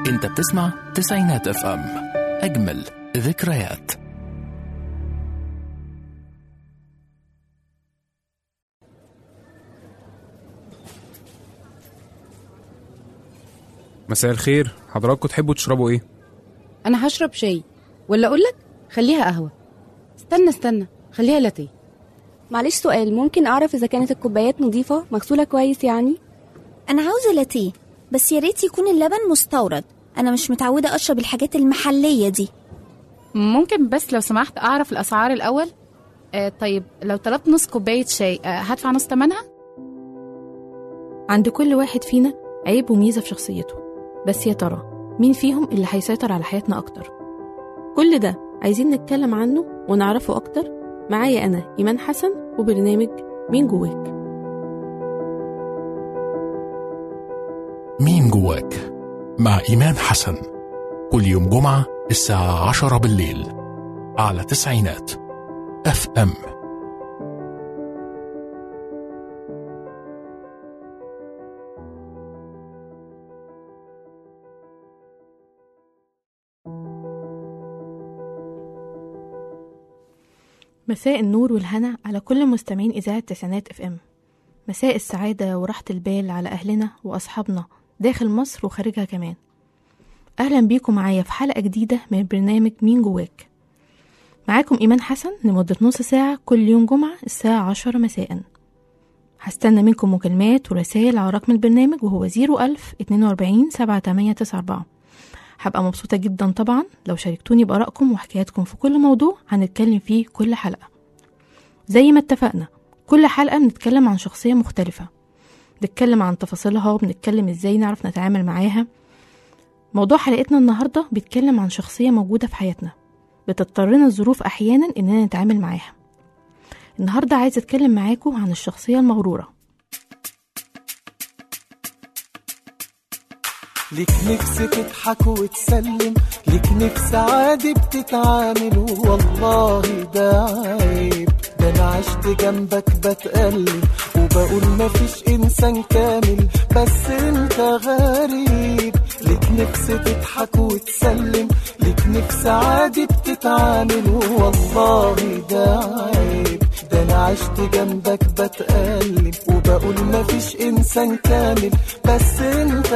انت بتسمع تسعينات اف ام اجمل ذكريات مساء الخير حضراتكم تحبوا تشربوا ايه انا هشرب شاي ولا اقول لك خليها قهوه استنى استنى خليها لاتيه معلش سؤال ممكن أعرف إذا كانت الكوبايات نظيفة مغسولة كويس يعني؟ أنا عاوزة لاتيه بس يا ريت يكون اللبن مستورد أنا مش متعودة أشرب الحاجات المحلية دي ممكن بس لو سمحت أعرف الأسعار الأول آه طيب لو طلبت نص كوباية شاي آه هدفع نص تمنها عند كل واحد فينا عيب وميزة في شخصيته بس يا ترى مين فيهم اللي هيسيطر على حياتنا أكتر كل ده عايزين نتكلم عنه ونعرفه أكتر معايا أنا إيمان حسن وبرنامج مين جواك مين جواك مع إيمان حسن كل يوم جمعة الساعة عشرة بالليل على تسعينات اف ام مساء النور والهنا على كل مستمعين إذاعة تسعينات اف ام مساء السعادة وراحة البال على أهلنا وأصحابنا داخل مصر وخارجها كمان أهلا بيكم معايا في حلقة جديدة من برنامج مين جواك معاكم إيمان حسن لمدة نص ساعة كل يوم جمعة الساعة عشرة مساء هستنى منكم مكالمات ورسائل على رقم البرنامج وهو زيرو ألف اتنين وأربعين سبعة تمانية تسعة أربعة هبقى مبسوطة جدا طبعا لو شاركتوني بآرائكم وحكاياتكم في كل موضوع هنتكلم فيه كل حلقة زي ما اتفقنا كل حلقة بنتكلم عن شخصية مختلفة بنتكلم عن تفاصيلها وبنتكلم ازاي نعرف نتعامل معاها موضوع حلقتنا النهاردة بيتكلم عن شخصية موجودة في حياتنا بتضطرنا الظروف أحيانا إننا نتعامل معاها النهاردة عايزة أتكلم معاكم عن الشخصية المغرورة ليك نفس تضحك وتسلم ليك نفس عادي بتتعامل والله ده عيب ده انا عشت جنبك بتقلب وبقول مفيش انسان كامل بس انت غريب ليك نفس تضحك وتسلم ليك نفس عادي بتتعامل والله ده عيب ده انا عشت جنبك بتقلب وبقول مفيش انسان كامل بس انت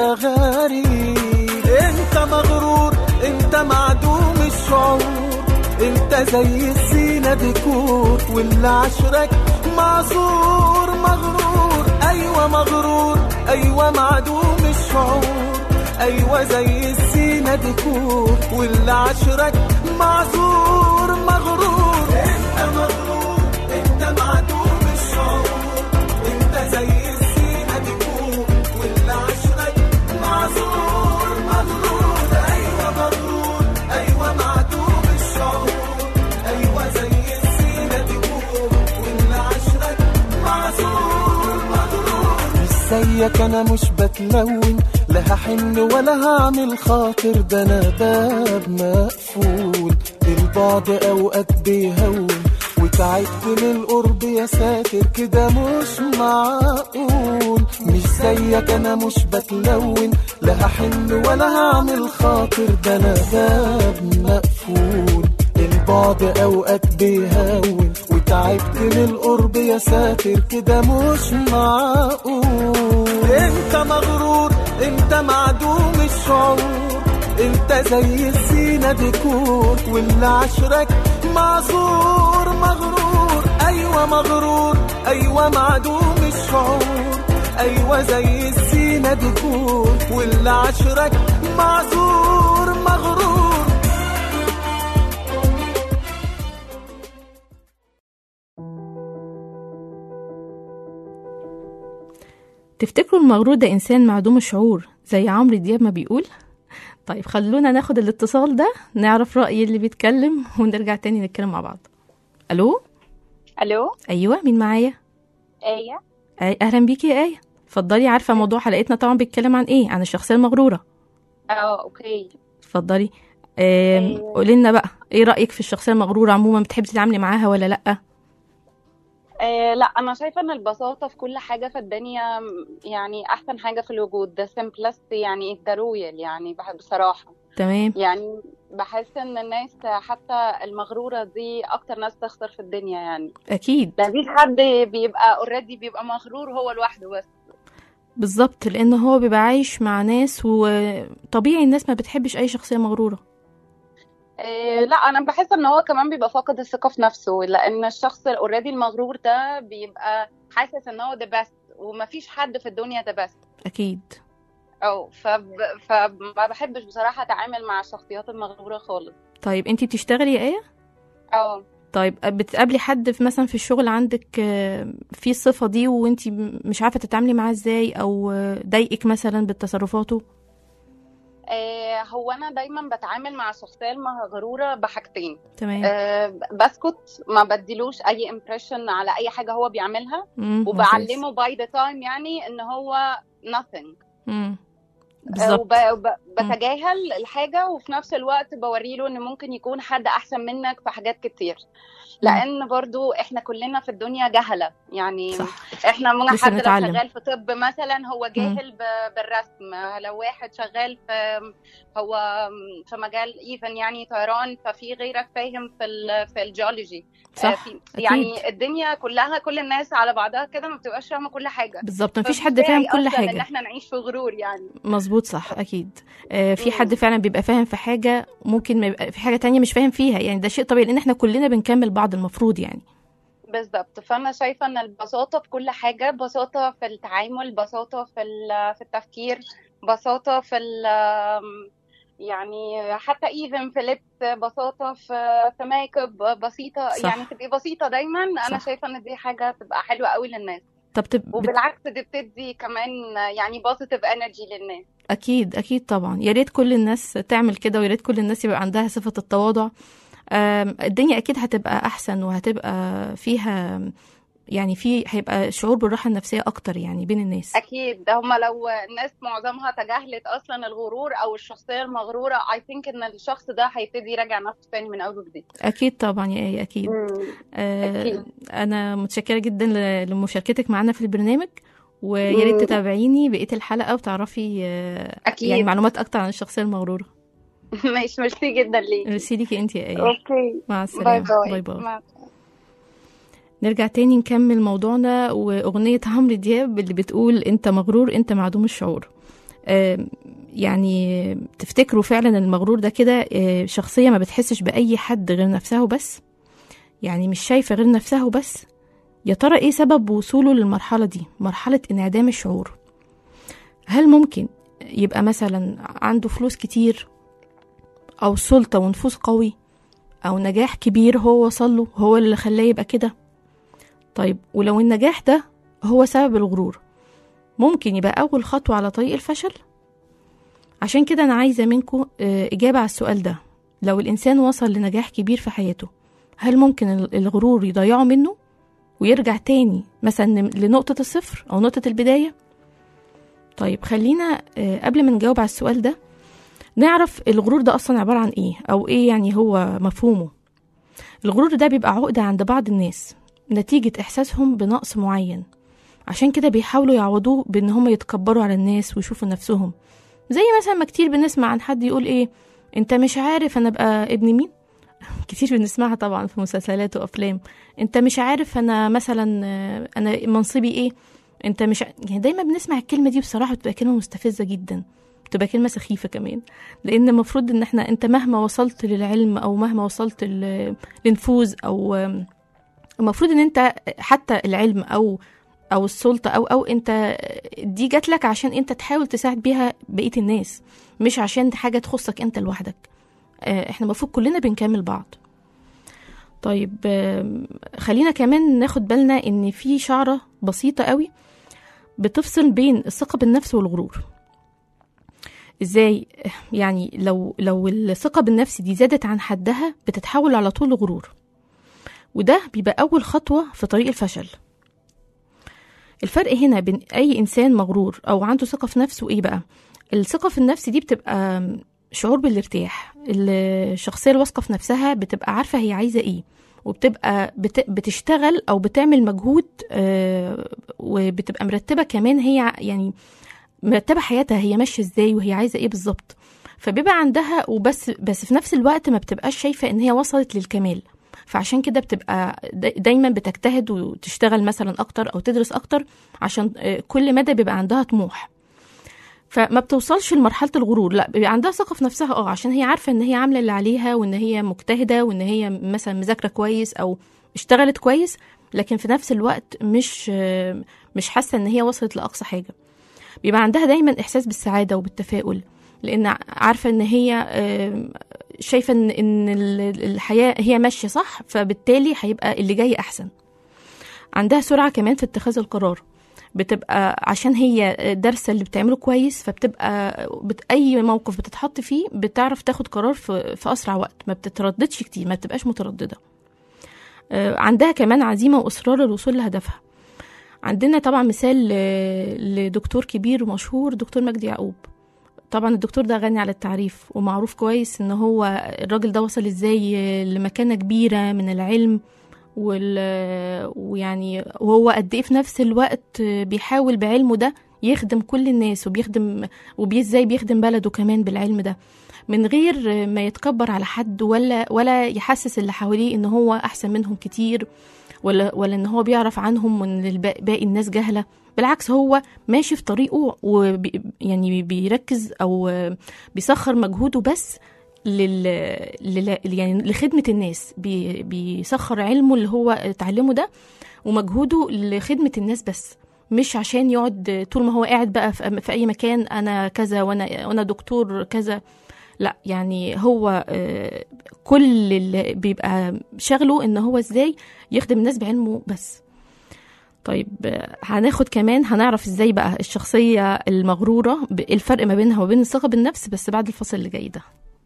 غريب انت مغرور انت معدوم الشعور انت زي الزينة ديكور واللي عشرك معذور مغرور ايوه مغرور ايوه معدوم الشعور ايوه زي الزينة ديكور واللي عشرك معذور مغرور انت مغرور انت معدوم الشعور انت زي الزينة ديكور واللي عشرك معذور مغرور ايوه مغرور ايوه معدوم الشعور ايوه زي الزينة ديكور واللي عشرك معذور مغرور مش زيك انا مش بتلون لا هحن ولا هعمل خاطر ده انا باب مقفول البعد اوقات بيهون وتعبت من القرب يا ساتر كده مش معقول مش زيك انا مش بتلون لا هحن ولا هعمل خاطر ده انا باب مقفول البعد اوقات بيهون وتعبت من القرب يا ساتر كده مش معقول انت مغرور انت معدوم الشعور انت زي الزينة ديكور واللي عشرك معذور مغرور ايوه مغرور ايوه معدوم الشعور ايوه زي الزينة ديكور واللي عشرك معذور مغرور تفتكروا المغرور ده إنسان معدوم الشعور زي عمرو دياب ما بيقول طيب خلونا ناخد الاتصال ده نعرف رأي اللي بيتكلم ونرجع تاني نتكلم مع بعض ألو الو أيوة مين معايا ايه أي أهلا بيكي يا آية اتفضلي عارفة موضوع حلقتنا طبعا بيتكلم عن إيه عن الشخصية المغرورة اه اوكي اتفضلي أيوة. قولي لنا بقى ايه رأيك في الشخصية المغرورة عموما بتحبي تتعاملي معاها ولا لأ آه لا انا شايفه ان البساطه في كل حاجه في الدنيا م- يعني احسن حاجه في الوجود ده simplicity يعني the royal يعني بح- بصراحه تمام يعني بحس ان الناس حتى المغروره دي اكتر ناس تخسر في الدنيا يعني اكيد مفيش حد بيبقى اوريدي بيبقى مغرور هو لوحده بس بالظبط لان هو بيبقى عايش مع ناس وطبيعي الناس ما بتحبش اي شخصيه مغروره إيه لا انا بحس ان هو كمان بيبقى فاقد الثقه في نفسه لان الشخص اوريدي المغرور ده بيبقى حاسس ان هو ده بس ومفيش حد في الدنيا ده بس اكيد او فب... فما بحبش بصراحه اتعامل مع الشخصيات المغروره خالص طيب انتي بتشتغلي يا ايه اه طيب بتقابلي حد في مثلا في الشغل عندك آه، في الصفه دي وانتي م- مش عارفه تتعاملي معاه ازاي او آه، ضايقك مثلا بتصرفاته إيه هو انا دايما بتعامل مع الشخصيه المغروره بحاجتين تمام إيه بسكت ما بديلوش اي امبريشن على اي حاجه هو بيعملها مم، ممتاز. وبعلمه باي ذا تايم يعني ان هو nothing مم. آه، بالظبط وب- وب- بتجاهل الحاجة وفي نفس الوقت بوريله ان ممكن يكون حد احسن منك في حاجات كتير لان برضو احنا كلنا في الدنيا جهلة يعني صح احنا ممكن لسه حد لو بنتعلم. شغال في طب مثلا هو جاهل ب- بالرسم لو واحد شغال في هو في مجال ايفن يعني طيران ففي غيرك فاهم في ال في الجيولوجي صح في أكيد. يعني الدنيا كلها كل الناس على بعضها كده ما بتبقاش فاهمه كل حاجه بالظبط مفيش فمش حد فاهم داعي كل أصلاً ان حاجه احنا نعيش في غرور يعني مظبوط صح اكيد آه في مم. حد فعلا بيبقى فاهم في حاجه ممكن ما يبقى في حاجه تانية مش فاهم فيها يعني ده شيء طبيعي لان احنا كلنا بنكمل بعض المفروض يعني بالظبط فانا شايفه ان البساطه في كل حاجه بساطه في التعامل بساطه في ال- في التفكير بساطه في ال- يعني حتى ايفن في لبس بساطه في في ميك اب بسيطه صح. يعني تبقي بسيطه دايما انا صح. شايفه ان دي حاجه تبقى حلوه قوي للناس طب تب... بت... وبالعكس دي بتدي كمان يعني بوزيتيف انرجي للناس اكيد اكيد طبعا يا ريت كل الناس تعمل كده ويا ريت كل الناس يبقى عندها صفه التواضع آم، الدنيا اكيد هتبقى احسن وهتبقى فيها يعني في هيبقى شعور بالراحه النفسيه اكتر يعني بين الناس اكيد ده هما لو الناس معظمها تجاهلت اصلا الغرور او الشخصيه المغروره اي ثينك ان الشخص ده هيبتدي يراجع نفسه تاني من اول وجديد اكيد طبعا يا ايه اكيد آه أكيد. انا متشكره جدا ل- لمشاركتك معنا في البرنامج ويا ريت مم. تتابعيني بقيه الحلقه وتعرفي آه أكيد. يعني معلومات اكتر عن الشخصيه المغروره ماشي ميرسي جدا ليك ميرسي ليكي انت يا ايه اوكي مع باي السلامه باي باي, باي. مع نرجع تاني نكمل موضوعنا وأغنية عمرو دياب اللي بتقول أنت مغرور أنت معدوم الشعور آم، يعني تفتكروا فعلا المغرور ده كده آه، شخصية ما بتحسش بأي حد غير نفسها وبس يعني مش شايفة غير نفسها وبس يا ترى ايه سبب وصوله للمرحلة دي مرحلة انعدام الشعور هل ممكن يبقى مثلا عنده فلوس كتير أو سلطة ونفوذ قوي أو نجاح كبير هو وصله هو اللي خلاه يبقى كده طيب ولو النجاح ده هو سبب الغرور ممكن يبقى أول خطوة على طريق الفشل عشان كده أنا عايزة منكم إجابة على السؤال ده لو الإنسان وصل لنجاح كبير في حياته هل ممكن ال- الغرور يضيعه منه ويرجع تاني مثلا لنقطة الصفر أو نقطة البداية طيب خلينا آه، قبل ما نجاوب على السؤال ده نعرف الغرور ده أصلا عبارة عن إيه أو إيه يعني هو مفهومه الغرور ده بيبقى عقدة عند بعض الناس نتيجة إحساسهم بنقص معين عشان كده بيحاولوا يعوضوه بإن هم يتكبروا على الناس ويشوفوا نفسهم زي مثلا ما كتير بنسمع عن حد يقول إيه أنت مش عارف أنا أبقى ابن مين كتير بنسمعها طبعا في مسلسلات وأفلام أنت مش عارف أنا مثلا آه، أنا منصبي إيه أنت مش ع- يعني دايما بنسمع الكلمة دي بصراحة بتبقى كلمة مستفزة جدا بتبقى كلمة سخيفة كمان لأن المفروض إن إحنا أنت مهما وصلت للعلم أو مهما وصلت ل- لنفوذ أو آم، المفروض ان انت حتى العلم او او السلطه او او انت دي جات لك عشان انت تحاول تساعد بيها بقيه الناس مش عشان حاجه تخصك انت لوحدك آه، احنا المفروض كلنا بنكمل بعض طيب آم، خلينا كمان ناخد بالنا ان في شعره بسيطه قوي بتفصل بين الثقه بالنفس والغرور ازاي يعني لو لو الثقه بالنفس دي زادت عن حدها بتتحول على طول لغرور وده بيبقى أول خطوة في طريق الفشل الفرق هنا بين أي إنسان مغرور أو عنده ثقة في نفسه إيه بقى الثقة في النفس دي بتبقى شعور بالارتياح الشخصية الواثقة في نفسها بتبقى عارفة هي عايزة إيه وبتبقى بت... بتشتغل او بتعمل مجهود آه، وبتبقى مرتبه كمان هي ع- يعني مرتبه حياتها هي ماشيه ازاي وهي عايزه ايه بالظبط فبيبقى عندها وبس بس في نفس الوقت ما بتبقاش شايفه ان هي وصلت للكمال فعشان كده بتبقى دا- دايما بتجتهد وتشتغل مثلا اكتر او تدرس اكتر عشان آه، كل مدى بيبقى عندها طموح فما بتوصلش لمرحله الغرور لا بيبقى عندها ثقه في نفسها اه عشان هي عارفه ان هي عامله اللي عليها وان هي مجتهده وان هي مثلا مذاكره كويس او اشتغلت كويس لكن في نفس الوقت مش آه، مش حاسه ان هي وصلت لاقصى حاجه بيبقى عندها دايما احساس بالسعاده وبالتفاؤل لان عارفه ان هي آه، شايفه ان ان ال- الحياه هي ماشيه صح فبالتالي هيبقى اللي جاي احسن عندها سرعه كمان في اتخاذ القرار بتبقى عشان هي دارسه اللي بتعمله كويس فبتبقى بت اي موقف بتتحط فيه بتعرف تاخد قرار في, في اسرع وقت ما بتترددش كتير ما بتبقاش متردده آه، عندها كمان عزيمه واصرار للوصول لهدفها عندنا طبعا مثال ل- لدكتور كبير ومشهور دكتور مجدي يعقوب طبعا الدكتور ده غني على التعريف ومعروف كويس ان هو الراجل ده وصل ازاي لمكانة كبيرة من العلم وال... ويعني وهو قد ايه في نفس الوقت بيحاول بعلمه ده يخدم كل الناس وبيخدم وازاي بيخدم بلده كمان بالعلم ده من غير ما يتكبر على حد ولا ولا يحسس اللي حواليه ان هو احسن منهم كتير ولا ولا ان هو بيعرف عنهم وان الباقي باقي الناس جهله بالعكس هو ماشي في طريقه وبي يعني بيركز او بيسخر مجهوده بس لل... لل... يعني لخدمة الناس بي... بيسخر علمه اللي هو اتعلمه ده ومجهوده لخدمة الناس بس مش عشان يقعد طول ما هو قاعد بقى في, في أي مكان أنا كذا وأنا وأنا دكتور كذا لا يعني هو آه، كل اللي بيبقى شغله إن هو إزاي يخدم الناس بعلمه بس طيب آه، هناخد كمان هنعرف ازاي بقى الشخصية المغرورة ب- الفرق ما بينها وبين الثقة بالنفس بس بعد الفصل اللي جاي ده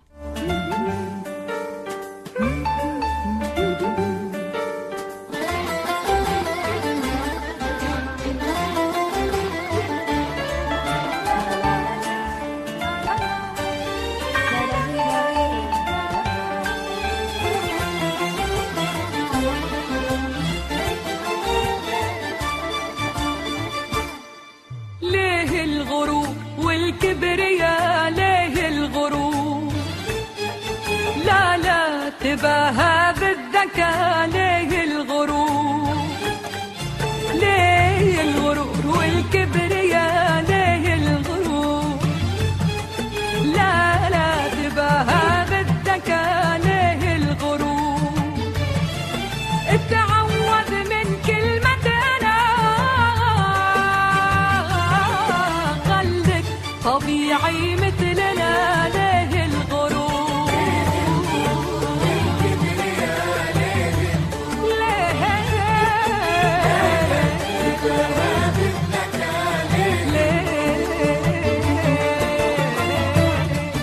ليه الغرور والكبرياء ليه الغرور لا لا تباهى بالذكاء ليه الغرور ليه الغرور والكبرياء ليه الغرور لا لا تباهى بالذكاء ليه الغرور اتعوذ من كلمة أنا خلك طبيعي مثلنا ليه الغرور ليه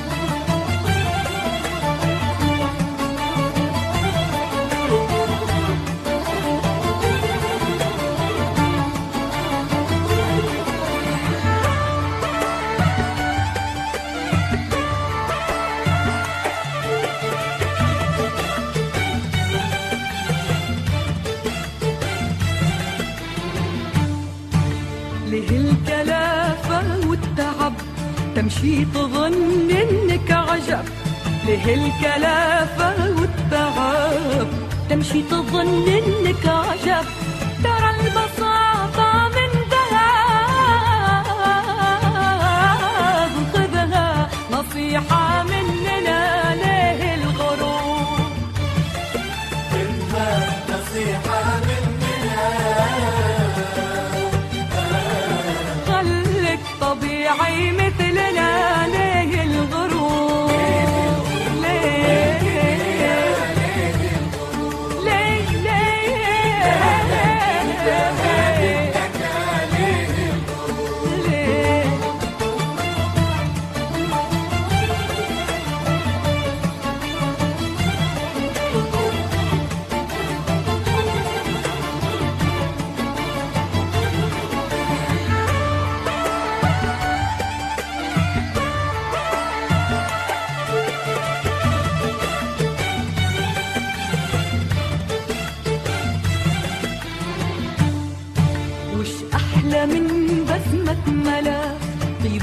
ليه الكلافة والتعب تمشي تظن انك عجب ليه الكلافة والتعب تمشي تظن انك عجب ترى البساطة من ذهب خذها نصيحة مننا ليه الغرور خلك طبيعي مثلنا ليه الغرور ليه ليه ليه ليه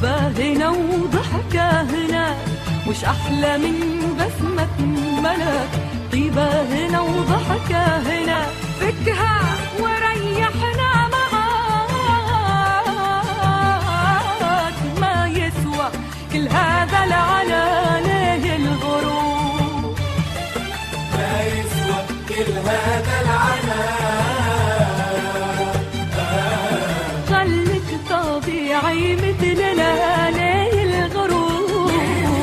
طيبة هنا وضحكة هنا مش أحلى من بسمة ملك طيبة هنا وضحكة هنا فكها وريحنا معاك ما يسوى كل هذا العنان ليه الغرور ما يسوى كل هذا العناء خليك طبيعي مثلنا ليه الغرور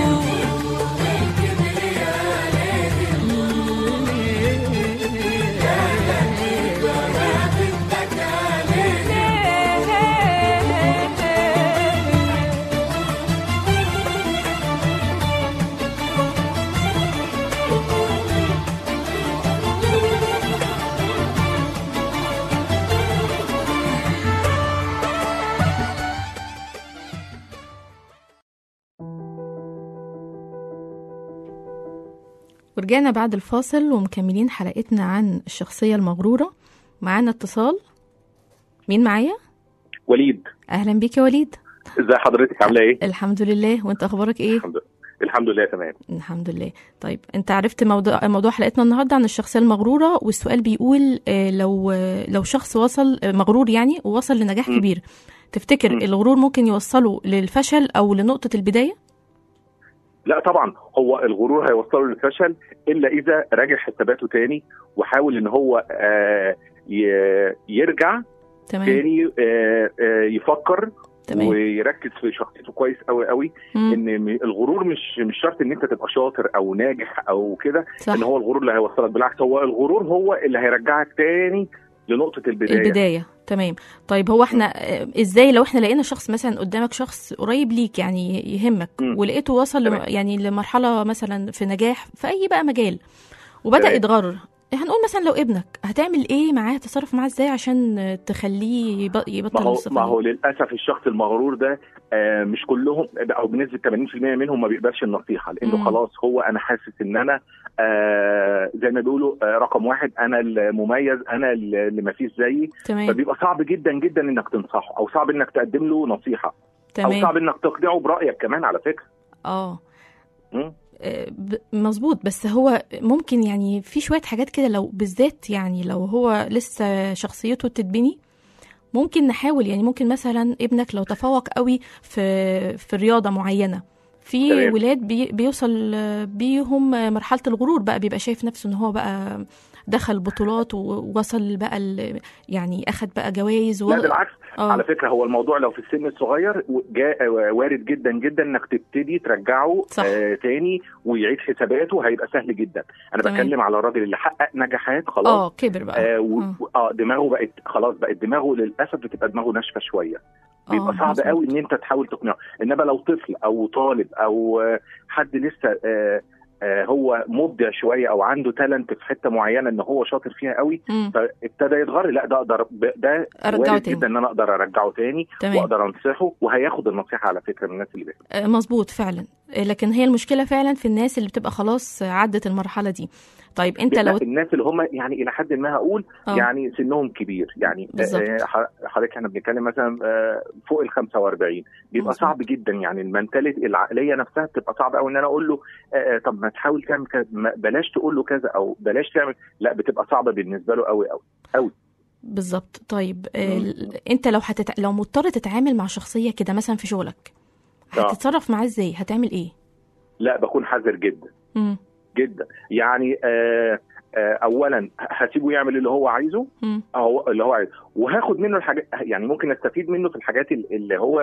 ورجعنا بعد الفاصل ومكملين حلقتنا عن الشخصية المغرورة معانا اتصال مين معايا؟ وليد أهلا بيك يا وليد ازي حضرتك عامله ايه الحمد لله وانت أخبارك ايه؟ الحمد لله الحمد لله تمام الحمد لله طيب انت عرفت موضوع موضوع حلقتنا النهارده عن الشخصيه المغروره والسؤال بيقول آه، لو آه، لو شخص وصل آه، مغرور يعني ووصل لنجاح م. كبير تفتكر م. الغرور ممكن يوصله للفشل او لنقطه البدايه لا طبعا هو الغرور هيوصله للفشل الا اذا راجع حساباته تاني وحاول ان هو آه ي- يرجع تمام تاني آه آه يفكر تمام ويركز في شخصيته كويس قوي قوي مم. ان م- الغرور مش مش شرط ان انت تبقى شاطر او ناجح او كده صح ان هو الغرور اللي هيوصلك بالعكس هو الغرور هو اللي هيرجعك تاني لنقطه البدايه البدايه تمام طيب هو احنا آه، ازاي لو احنا لقينا شخص مثلا قدامك شخص قريب ليك يعني يهمك م. ولقيته وصل لم... تمام. يعني لمرحله مثلا في نجاح في اي بقى مجال وبدا تمام. يتغرر هنقول مثلا لو ابنك هتعمل ايه معاه تتصرف معاه ازاي عشان تخليه يب- يبطل ما هو الصفة ما دي؟ هو للاسف الشخص المغرور ده آه مش كلهم او بنسبه 80% منهم ما بيقبلش النصيحه لانه مم. خلاص هو انا حاسس ان انا آه زي ما بيقولوا آه رقم واحد انا المميز انا اللي ما فيش زيي تمام فبيبقى صعب جدا جدا انك تنصحه او صعب انك تقدم له نصيحه او تمام صعب انك تقنعه برايك كمان على فكره اه مم. آه، ب- مظبوط بس هو ممكن يعني في شوية حاجات كده لو بالذات يعني لو هو لسه شخصيته تتبني ممكن نحاول يعني ممكن مثلا ابنك لو تفوق قوي في في رياضة معينة في تمام. ولاد بي بيوصل آه، بيهم آه، مرحلة الغرور بقى بيبقى شايف نفسه ان هو بقى دخل بطولات ووصل بقى ال- يعني اخد بقى جوائز لا بالعكس آه. على فكره هو الموضوع لو في السن الصغير جاء وارد جدا جدا انك تبتدي ترجعه صح. آه تاني ويعيد حساباته هيبقى سهل جدا انا تمام. بتكلم على الراجل اللي حقق نجاحات خلاص اه كبر بقى آه, و... آه. اه دماغه بقت خلاص بقت دماغه للاسف بتبقى دماغه ناشفه شويه بيبقى آه، صعب مظبوط. قوي ان انت تحاول تقنعه انما لو طفل او طالب او آه، حد لسه آه آه هو مبدع شويه او عنده تالنت في حته معينه ان هو شاطر فيها قوي مم. فابتدى يتغر لا ده اقدر ب- ده أرجعه وارد تاني. جدا ان انا اقدر ارجعه تاني تمام. واقدر انصحه وهياخد النصيحه على فكره من الناس اللي بيها آه، مظبوط فعلا آه، لكن هي المشكله فعلا في الناس اللي بتبقى خلاص عدت المرحله دي طيب انت لو الناس اللي هم يعني الى حد ما هقول آه. يعني سنهم كبير يعني بالظبط. آه، ح- حضرتك احنا بنتكلم مثلا آه، فوق ال 45 بيبقى مظبوط. صعب جدا يعني المنتاليتي العقليه نفسها بتبقى صعبه قوي ان انا اقول له آه، آه، طب ما تحاول تعمل كذا ما- بلاش تقول له كذا او بلاش تعمل لا بتبقى صعبه بالنسبه له قوي قوي قوي بالظبط طيب آه، ال- انت لو هتت... لو مضطر تتعامل مع شخصيه كده مثلا في شغلك آه. هتتصرف معاه ازاي هتعمل ايه لا بكون حذر جدا مم. جدا يعني آه آه اولا هسيبه يعمل اللي هو عايزه مم. او اللي هو عايزه وهاخد منه الحاجات يعني ممكن استفيد منه في الحاجات ال- اللي هو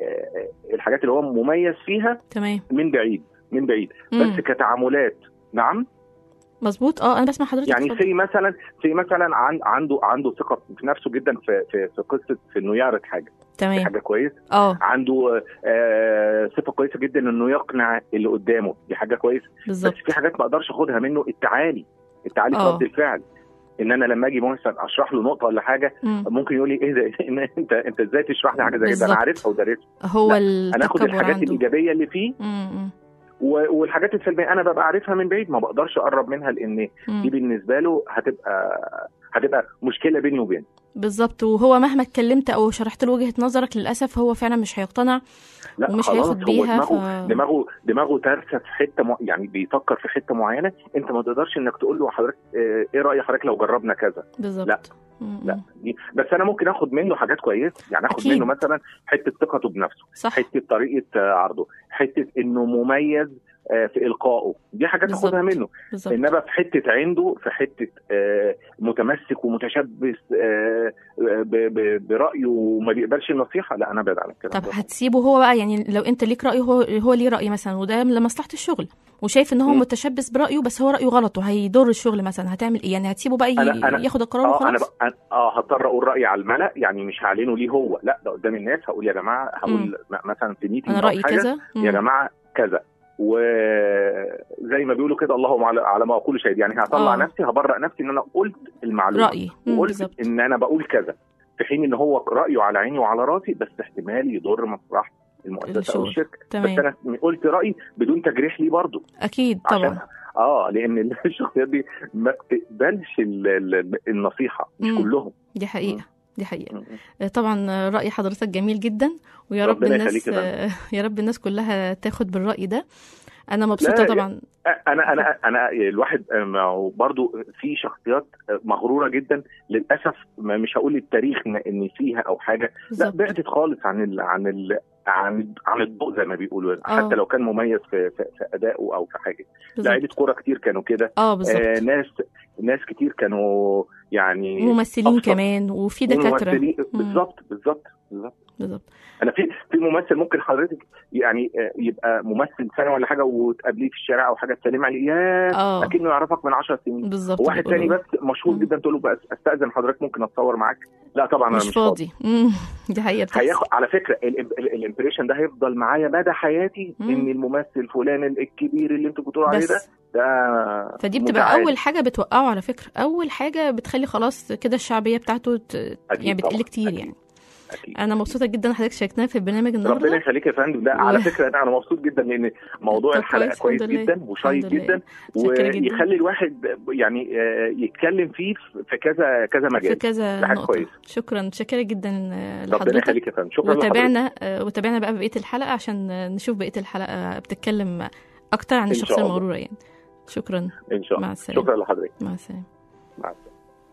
آه الحاجات اللي هو مميز فيها تمام من بعيد من بعيد مم. بس كتعاملات نعم مظبوط اه انا بسمع حضرتك يعني اتفضل. سي مثلا سي مثلا عن عنده عنده ثقه في نفسه جدا في في, في قصه في انه يعرض حاجه دي تمام حاجه كويس اه عنده آه صفه كويسه جدا انه يقنع اللي قدامه دي حاجه كويسه بس بالظبط في حاجات ما اقدرش اخدها منه التعالي التعالي في آه. رد الفعل ان انا لما اجي مثلا اشرح له نقطه ولا حاجه مم. ممكن يقول لي ايه ده إن انت انت ازاي تشرح لي حاجه زي كده بالظبط. انا عارفها ودارسها هو لا، انا اخد التكبر الحاجات عنده الايجابيه اللي فيه مم. مم. و- والحاجات السلبيه انا ببقى عارفها من بعيد ما بقدرش اقرب منها لان مم. دي بالنسبه له هتبقى هتبقى مشكله بيني وبينه بالظبط وهو مهما اتكلمت او شرحت له وجهه نظرك للاسف هو فعلا مش هيقتنع لا ومش خلاص هياخد هو بيها دماغه ف... دماغه دماغه ترسه في حته م... يعني بيفكر في حته معينه انت ما تقدرش انك تقول له حضرتك آه، ايه راي حضرتك لو جربنا كذا بالظبط لا م- لا دي بس انا ممكن اخد منه حاجات كويسه يعني اخد أكيد. منه مثلا حته ثقته بنفسه صح حته طريقه آه، عرضه حته انه مميز آه، في القائه دي حاجات بالظبط. اخدها منه بالظبط انما في حته عنده في حته آه، متمسك ومتشبث آه، ب- ب- برايه وما بيقبلش النصيحه لا انا ابعد عن الكلام طب ده هتسيبه هو بقى يعني لو انت ليك راي هو هو ليه راي مثلا وده لمصلحه الشغل وشايف ان هو مم. متشبث برايه بس هو رايه غلط وهيضر الشغل مثلا هتعمل ايه يعني هتسيبه بقى ي... أنا- أنا- ياخد القرار اه انا وخلاص بقى اه هضطر اقول رايي على الملا يعني مش هعلنه ليه هو لا ده قدام الناس هقول يا جماعه هقول م- مثلا في ميتنج انا أو رايي حاجة، كذا مم. يا جماعه كذا وزي ما بيقولوا كده اللهم على, على ما اقول شهيد يعني هطلع آه. نفسي هبرأ نفسي ان انا قلت المعلومه رايي مم، وقلت بالظبط ان انا بقول كذا في حين ان هو رايه على عيني وعلى راسي بس احتمال يضر مصلحه المؤسسه او الشغل. الشركه بس تمام انا قلت رايي بدون تجريح ليه برضه اكيد عشان طبعا اه لان الشخصيات دي ما بتقبلش ال- ال- النصيحه مش مم. كلهم دي حقيقه دي حقيقه مم. آه، طبعا راي حضرتك جميل جدا ويا رب ربنا الناس يخليك يا آه، يا رب الناس كلها تاخد بالراي ده انا مبسوطه لا، طبعا انا انا انا الواحد ما هو برضو في شخصيات مغروره جدا للاسف ما مش هقول التاريخ ان إن فيها او حاجه لا بالظبط بعدت خالص عن ال عن ال عن عن الضوء زي ما بيقولوا آه. حتى لو كان مميز في في, في ادائه او في حاجه بالظبط لعيبه كوره كتير كانوا كده اه آه بالظبط ناس ناس كتير كانوا يعني ممثلين أبسط. كمان وفي دكاتره وممثلين- مم. بالظبط بالظبط بالظبط بالظبط انا في في ممثل ممكن حضرتك يعني آه، يبقى ممثل سنه ولا حاجه وتقابليه في الشارع او حاجه تسلم عليه يا اه اكنه يعرفك من 10 سنين بالظبط واحد بيقولوا. تاني بس مشهور مم. جدا تقول له بس استاذن حضرتك ممكن اتصور معاك لا طبعا انا مش فاضي مم. دي حقيقه بتحصل هياخد على فكره الامبريشن ده هيفضل معايا مدى حياتي مم. ان الممثل فلان الكبير اللي انتوا بتقولوا عليه ده بس ده فدي بتبقى متعال. اول حاجه بتوقعه على فكره اول حاجه بتخلي خلاص كده الشعبيه بتاعته ت... أكيد يعني بتقل طبعاً. كتير أكيد. يعني أكيد. انا مبسوطه جدا حضرتك شاركتنا في البرنامج ربنا النهارده يخليك يا فندم ده و- على فكره انا أنا مبسوط جدا لان موضوع طب الحلقه كويس، كويس الحمد لله. جدا وشيق الحمد لله. جدا متشكرة جدا. ويخلي الواحد يعني آه، يتكلم فيه في كذا كذا في مجال كذا ده حاجة نقطه كويس. شكرا متشكره جدا آه، ربنا لحضرتك يخليك يا فندم شكرا لحضرتك وتابعنا آه، وتابعنا بقى بقيه الحلقه عشان آه، نشوف بقيه الحلقه بتتكلم اكتر عن إن شاء الشخصيه الله. المغروره يعني شكرا ان شاء الله مع السلامه شكرا لحضرتك مع السلامه مع السلامه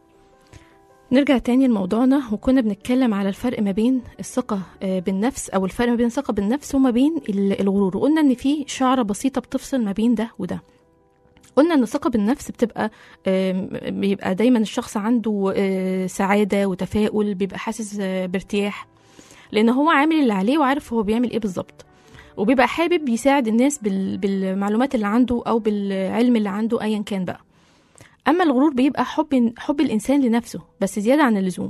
نرجع تاني لموضوعنا وكنا بنتكلم على الفرق ما بين الثقة آه، بالنفس أو الفرق ما بين الثقة بالنفس وما بين ال- الغرور وقلنا إن في شعرة بسيطة بتفصل ما بين ده وده قلنا إن الثقة بالنفس بتبقى آم، بيبقى دايما الشخص عنده آه، سعادة وتفاؤل بيبقى حاسس آه، بارتياح لأن هو عامل اللي عليه وعارف هو بيعمل إيه بالظبط وبيبقى حابب يساعد الناس بال- بالمعلومات اللي عنده أو بالعلم اللي عنده أيا كان بقى اما الغرور بيبقى حب حب الانسان لنفسه بس زياده عن اللزوم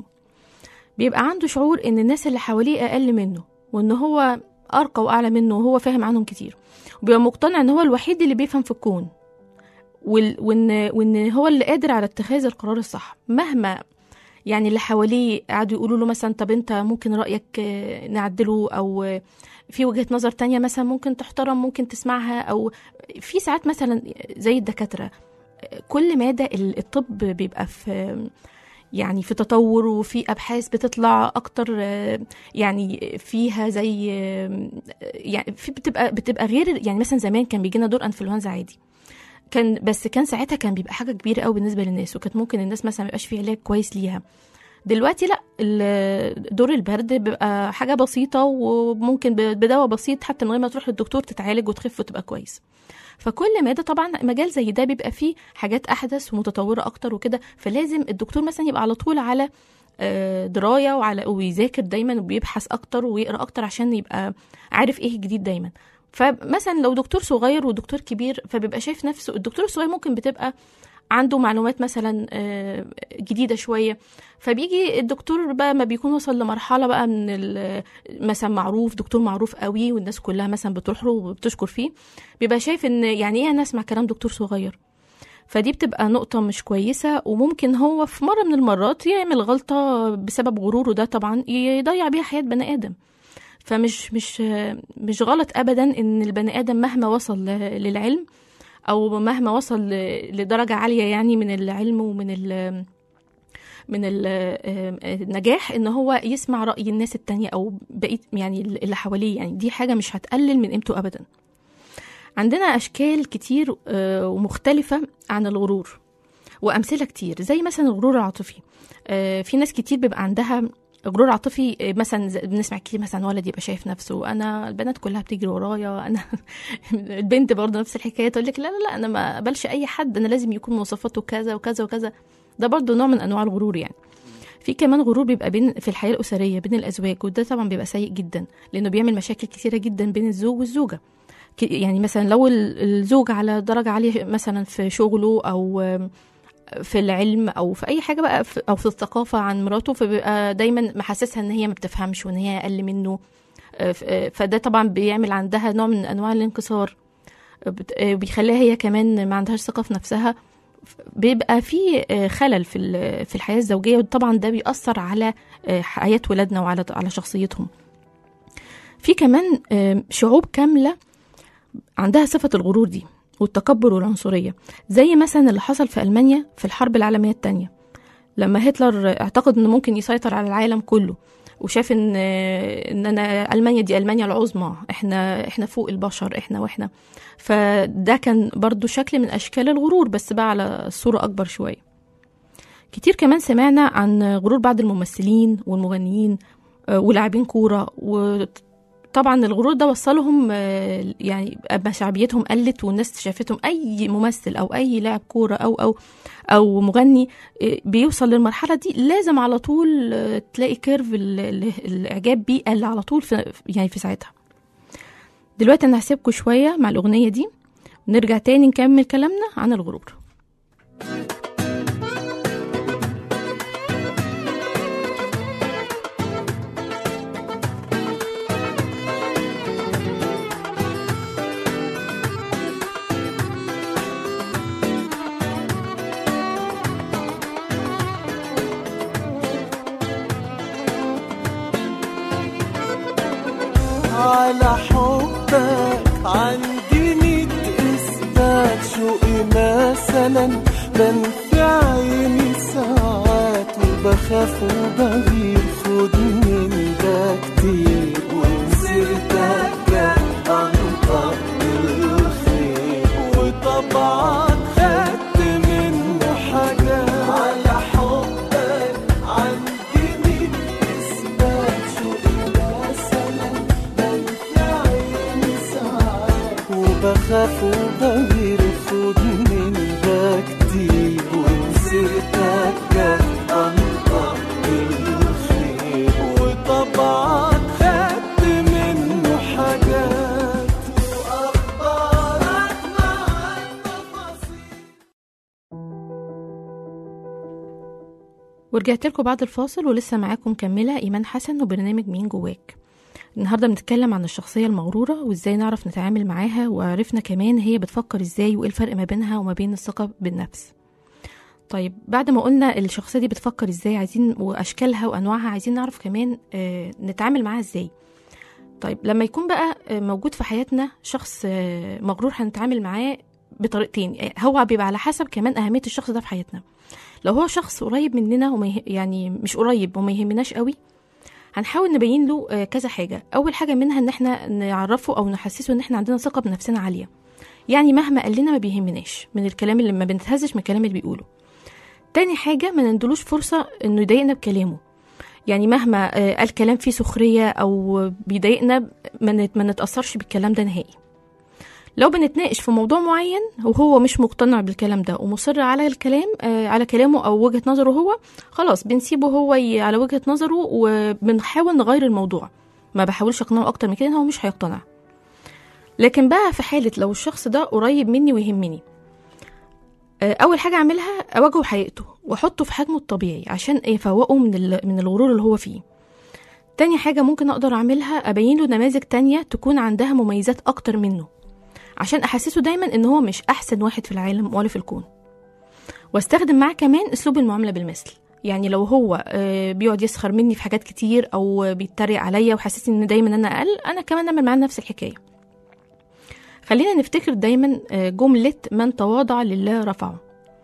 بيبقى عنده شعور ان الناس اللي حواليه اقل منه وان هو ارقى واعلى منه وهو فاهم عنهم كتير وبيبقى مقتنع ان هو الوحيد اللي بيفهم في الكون وال- وان وان هو اللي قادر على اتخاذ القرار الصح مهما يعني اللي حواليه قعدوا يقولوا له مثلا طب انت ممكن رايك آه، نعدله او آه، في وجهه نظر تانية مثلا ممكن تحترم ممكن تسمعها او في ساعات مثلا زي الدكاتره كل مادة ال- الطب بيبقى في يعني في تطور وفي ابحاث بتطلع اكتر آه، يعني فيها زي آه، يعني في بتبقى بتبقى غير يعني مثلا زمان كان بيجينا دور انفلونزا عادي كان بس كان ساعتها كان بيبقى حاجه كبيره قوي بالنسبه للناس وكانت ممكن الناس مثلا ما يبقاش في علاج كويس ليها دلوقتي لا ال- دور البرد بيبقى حاجه بسيطه وممكن ب- بدواء بسيط حتى من غير ما تروح للدكتور تتعالج وتخف وتبقى كويس فكل مادة طبعا مجال زي ده بيبقى فيه حاجات احدث ومتطوره اكتر وكده فلازم الدكتور مثلا يبقى على طول على آه، درايه وعلى ويذاكر دايما وبيبحث اكتر ويقرا اكتر عشان يبقى عارف ايه الجديد دايما فمثلا لو دكتور صغير ودكتور كبير فبيبقى شايف نفسه الدكتور الصغير ممكن بتبقى عنده معلومات مثلا آه، جديده شويه فبيجي الدكتور بقى ما بيكون وصل لمرحله بقى من ال- مثلا معروف دكتور معروف قوي والناس كلها مثلا بتروح له وبتشكر فيه بيبقى شايف ان يعني ايه انا اسمع كلام دكتور صغير فدي بتبقى نقطة مش كويسة وممكن هو في مرة من المرات يعمل غلطة بسبب غروره ده طبعا يضيع بيها حياة بني آدم فمش مش مش غلط أبدا إن البني آدم مهما وصل ل- للعلم أو مهما وصل ل- لدرجة عالية يعني من العلم ومن ال من ال- آه، آه، النجاح ان هو يسمع راي الناس التانية او بقيه يعني اللي حواليه يعني دي حاجه مش هتقلل من قيمته ابدا عندنا اشكال كتير آه، ومختلفه عن الغرور وامثله كتير زي مثلا الغرور العاطفي آه، في ناس كتير بيبقى عندها غرور عاطفي آه، مثلا زي- بنسمع كتير مثلا ولد يبقى شايف نفسه انا البنات كلها بتجري ورايا انا البنت برضه نفس الحكايه تقول لك لا لا لا انا ما اقبلش اي حد انا لازم يكون مواصفاته كذا وكذا وكذا ده برضه نوع من انواع الغرور يعني في كمان غرور بيبقى بين في الحياه الاسريه بين الازواج وده طبعا بيبقى سيء جدا لانه بيعمل مشاكل كتيره جدا بين الزوج والزوجه ك- يعني مثلا لو ال- الزوج على درجه عاليه مثلا في شغله او آم، في العلم او في اي حاجه بقى في او في الثقافه عن مراته فبيبقى دايما محسسها ان هي ما بتفهمش وان هي اقل منه آه، ف- آه، فده طبعا بيعمل عندها نوع من انواع الانكسار آه، بت- آه، بيخليها هي كمان ما عندهاش ثقه في نفسها ف- بيبقى في آه، خلل في ال- في الحياه الزوجيه وطبعا ده بيأثر على آه، حياه ولادنا وعلى على شخصيتهم في كمان آه، شعوب كامله عندها صفه الغرور دي والتكبر والعنصريه زي مثلا اللي حصل في المانيا في الحرب العالميه الثانيه لما هتلر اعتقد انه ممكن يسيطر على العالم كله وشاف ان ان انا المانيا دي المانيا العظمى احنا احنا فوق البشر احنا واحنا فده كان برضو شكل من اشكال الغرور بس بقى على صوره اكبر شويه كتير كمان سمعنا عن غرور بعض الممثلين والمغنيين آه، ولاعبين كوره وطبعا الغرور ده وصلهم آه، يعني اما شعبيتهم قلت والناس شافتهم اي ممثل او اي لاعب كوره او او او مغني آه، بيوصل للمرحله دي لازم على طول آه، تلاقي كيرف ال- ال- الاعجاب بيه قل على طول في يعني في ساعتها دلوقتي انا هسيبكم شويه مع الاغنيه دي ونرجع تاني نكمل كلامنا عن الغرور على حبك عندي ميت إثبات شوقي مثلا بنفي عيني ساعات وبخاف وبغير خد من ده كتير ومسيرتك أنطق بالخير وطبعك خدت منه حاجات على حبك عندي ميت إثبات شوقي مثلا وبخاف وبغير خد من ده كتير ومسيرتك جت انطق بالخير وطبعك خدت منه حاجات واخبارك مع التفاصيل ورجعت لكم بعد الفاصل ولسه معاكم مكملة إيمان حسن وبرنامج مين جواك النهاردة بنتكلم عن الشخصية المغرورة وإزاي نعرف نتعامل معاها وعرفنا كمان هي بتفكر إزاي وإيه الفرق ما بينها وما بين الثقة بالنفس طيب بعد ما قلنا الشخصية دي بتفكر إزاي عايزين وأشكالها وأنواعها عايزين نعرف كمان آه نتعامل معاها إزاي طيب لما يكون بقى آه، موجود في حياتنا شخص آه، مغرور هنتعامل معاه بطريقتين آه، هو بيبقى على حسب كمان أهمية الشخص ده في حياتنا لو هو شخص قريب مننا وما يه- يعني مش قريب وما يهمناش قوي هنحاول نبين له آه، كذا حاجة أول حاجة منها إن احنا نعرفه أو نحسسه إن احنا عندنا ثقة بنفسنا عالية يعني مهما قال لنا ما بيهمناش من الكلام اللي ما بنتهزش من الكلام اللي بيقوله تاني حاجة ما ندلوش فرصة إنه يضايقنا بكلامه يعني مهما آه، قال كلام فيه سخرية أو بيضايقنا ما نت- ما نتأثرش بالكلام ده نهائي لو بنتناقش في موضوع معين وهو مش مقتنع بالكلام ده ومصر على الكلام آه على كلامه او وجهه نظره هو خلاص بنسيبه هو ي- على وجهه نظره وبنحاول نغير الموضوع ما بحاولش اقنعه اكتر من كده إن هو مش هيقتنع لكن بقى في حاله لو الشخص ده قريب مني ويهمني آه، اول حاجه اعملها اواجهه حقيقته واحطه في حجمه الطبيعي عشان يفوقه من ال- من الغرور اللي هو فيه تاني حاجه ممكن اقدر اعملها ابين له نماذج تانية تكون عندها مميزات اكتر منه عشان احسسه دايما ان هو مش احسن واحد في العالم ولا في الكون واستخدم معاه كمان اسلوب المعامله بالمثل يعني لو هو آه، بيقعد يسخر مني في حاجات كتير او بيتريق عليا وحاسسني ان دايما انا اقل انا كمان اعمل معاه نفس الحكايه خلينا نفتكر دايما آه، جمله من تواضع لله رفعه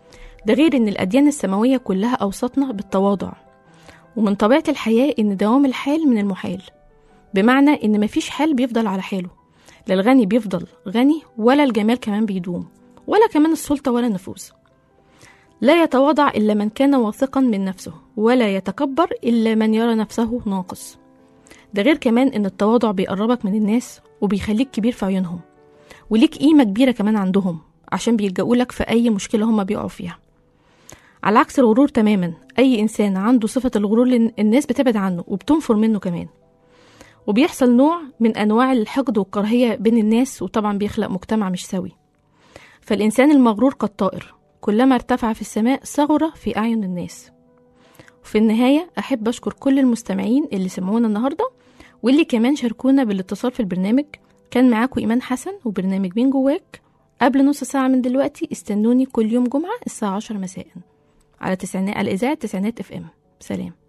ده غير إن الأديان السماوية كلها أوصتنا بالتواضع ومن طبيعة الحياة إن دوام الحال من المحال بمعنى إن مفيش حال بيفضل على حاله لا الغني بيفضل غني ولا الجمال كمان بيدوم ولا كمان السلطة ولا النفوذ لا يتواضع إلا من كان واثقا من نفسه ولا يتكبر إلا من يرى نفسه ناقص ده غير كمان إن التواضع بيقربك من الناس وبيخليك كبير في عيونهم وليك قيمة كبيرة كمان عندهم عشان بيلجأوا لك في أي مشكلة هما بيقعوا فيها على عكس الغرور تماما أي إنسان عنده صفة الغرور لأن الناس بتبعد عنه وبتنفر منه كمان وبيحصل نوع من أنواع الحقد والكراهية بين الناس وطبعا بيخلق مجتمع مش سوي فالإنسان المغرور كالطائر كلما ارتفع في السماء صغر في أعين الناس وفي النهاية أحب أشكر كل المستمعين اللي سمعونا النهاردة واللي كمان شاركونا بالاتصال في البرنامج كان معاكم إيمان حسن وبرنامج مين جواك قبل نص ساعة من دلوقتي استنوني كل يوم جمعة الساعة 10 مساء على تسعينات على إذاعة تسعينات اف ام سلام